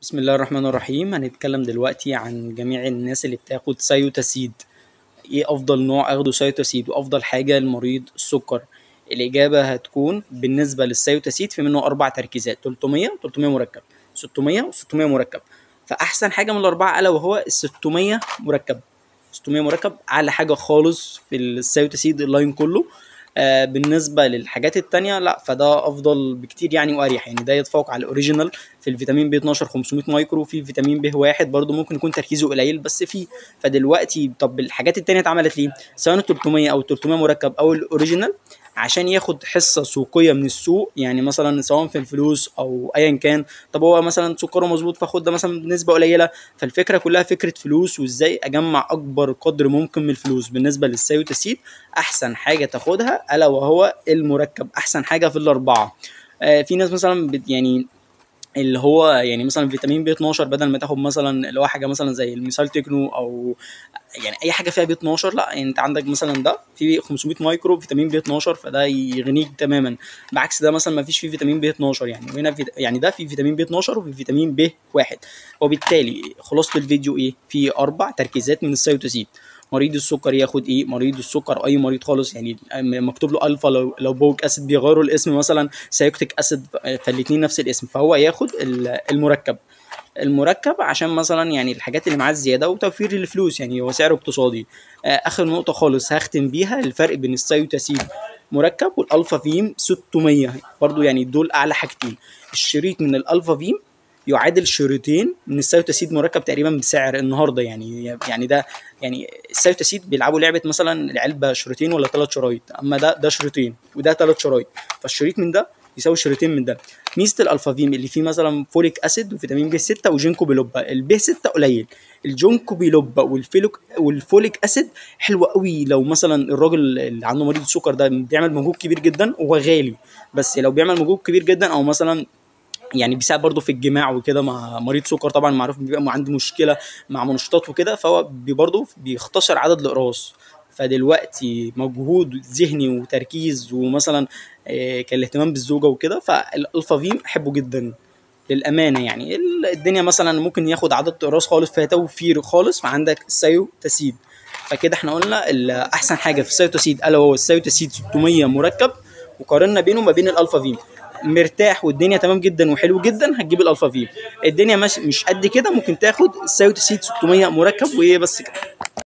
بسم الله الرحمن الرحيم هنتكلم دلوقتي عن جميع الناس اللي بتاخد سيوتاسيد ايه افضل نوع اخده سيوتاسيد وافضل حاجة لمريض السكر الاجابة هتكون بالنسبة للسيوتاسيد في منه اربع تركيزات 300 300 مركب 600 و600 مركب فاحسن حاجة من الاربعة الا وهو ال 600 مركب 600 مركب اعلى حاجة خالص في السيوتاسيد اللاين كله آه بالنسبة للحاجات التانية لا فده افضل بكتير يعني واريح يعني ده يتفوق على الاوريجينال في الفيتامين بي 12 500 مايكرو في فيتامين بي واحد برضو ممكن يكون تركيزه قليل بس فيه فدلوقتي طب الحاجات التانية اتعملت ليه سواء ال 300 او 300 مركب او الاوريجينال عشان ياخد حصه سوقيه من السوق يعني مثلا سواء في الفلوس او ايا كان طب هو مثلا سكره مظبوط فاخد ده مثلا بنسبه قليله فالفكره كلها فكره فلوس وازاي اجمع اكبر قدر ممكن من الفلوس بالنسبه للسيوتاسيد احسن حاجه تاخدها الا وهو المركب احسن حاجه في الاربعه آه في ناس مثلا بت يعني اللي هو يعني مثلا فيتامين بي 12 بدل ما تاخد مثلا اللي هو حاجه مثلا زي الميثايل تكنو او يعني اي حاجه فيها بي 12 لا يعني انت عندك مثلا ده في 500 مايكرو فيتامين بي 12 فده يغنيك تماما بعكس ده مثلا ما فيش فيه فيتامين بي 12 يعني وهنا في يعني ده في فيتامين بي 12 وفي فيتامين بي 1 وبالتالي خلاصه الفيديو ايه في اربع تركيزات من السيوتوسيد مريض السكر ياخد ايه مريض السكر اي مريض خالص يعني مكتوب له الفا لو لو بوك اسيد بيغيروا الاسم مثلا سيكتيك اسيد فالاثنين نفس الاسم فهو ياخد المركب المركب عشان مثلا يعني الحاجات اللي معاه الزياده وتوفير الفلوس يعني هو سعره اقتصادي اخر نقطه خالص هختم بيها الفرق بين السيوتاسيد مركب والالفا فيم 600 برضو يعني دول اعلى حاجتين الشريط من الالفا فيم يعادل شريطين من السيوتاسيد مركب تقريبا بسعر النهارده يعني يعني ده يعني السيوتاسيد بيلعبوا لعبه مثلا العلبه شريطين ولا ثلاث شرايط اما ده ده شريطين وده ثلاث شرايط فالشريط من ده يساوي شريطين من ده ميزه الالفافيم اللي فيه مثلا فوليك اسيد وفيتامين بي 6 وجينكو بيلوبا البي 6 قليل الجونكو بيلوبا والفيلوك والفوليك اسيد حلو قوي لو مثلا الراجل اللي عنده مريض السكر ده بيعمل مجهود كبير جدا وهو غالي بس لو بيعمل مجهود كبير جدا او مثلا يعني بيساعد برضه في الجماع وكده مع مريض سكر طبعا معروف بيبقى عنده مشكله مع منشطات وكده فهو برضه بيختصر عدد الاقراص فدلوقتي مجهود ذهني وتركيز ومثلا كان الاهتمام بالزوجه وكده فالالفا فيم احبه جدا للامانه يعني الدنيا مثلا ممكن ياخد عدد اقراص خالص فيها توفير خالص فعندك السيوتاسيد فكده احنا قلنا احسن حاجه في السيوتاسيد الا وهو السيوتاسيد 600 مركب وقارنا بينه وما بين الالفا فيم مرتاح والدنيا تمام جدا وحلو جدا هتجيب الالفا فيم الدنيا مش مش قد كده ممكن تاخد السيوتاسيد 600 مركب وهي بس كده